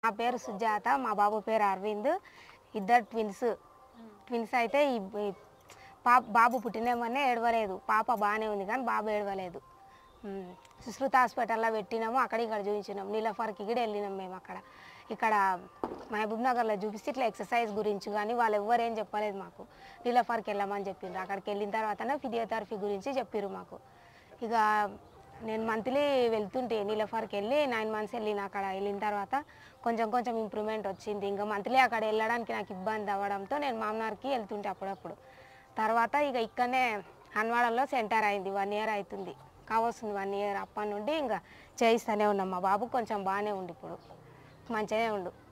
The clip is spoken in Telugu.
నా పేరు సుజాత మా బాబు పేరు అరవింద్ ఇద్దరు ట్విన్స్ ట్విన్స్ అయితే ఈ ఈ పాప బాబు పుట్టినేమనే ఏడవలేదు పాప బాగానే ఉంది కానీ బాబు ఏడవలేదు ఉమ్, సుశ్రుత హాస్పిటల్లో పెట్టినాము అక్కడ ఇక్కడ చూపించినాం నీలఫర్కి కూడా వెళ్ళినాం మేము అక్కడ ఇక్కడ మహబూబ్ నగర్లో చూపిస్తే ఇట్లా ఎక్సర్సైజ్ గురించి కానీ వాళ్ళు ఎవ్వరు ఏం చెప్పలేదు మాకు నీలఫర్కి వెళ్ళమని చెప్పిండ్రు అక్కడికి వెళ్ళిన తర్వాతనే ఫిజియోథెరపీ గురించి చెప్పిర్రు మాకు ఇక నేను మంత్లీ వెళ్తుంటే నీలఫర్కి వెళ్ళి నైన్ మంత్స్ వెళ్ళిన అక్కడ వెళ్ళిన తర్వాత కొంచెం కొంచెం ఇంప్రూవ్మెంట్ వచ్చింది ఇంకా మంత్లీ అక్కడ వెళ్ళడానికి నాకు ఇబ్బంది అవ్వడంతో నేను మామనార్కి వెళ్తుంటే అప్పుడప్పుడు తర్వాత ఇక ఇక్కడనే హన్వాడలో సెంటర్ అయింది వన్ ఇయర్ అవుతుంది కావస్తుంది వన్ ఇయర్ అప్పటి నుండి ఇంకా చేయిస్తూనే ఉన్నాం మా బాబు కొంచెం బాగానే ఉండి ఇప్పుడు మంచిగానే ఉండు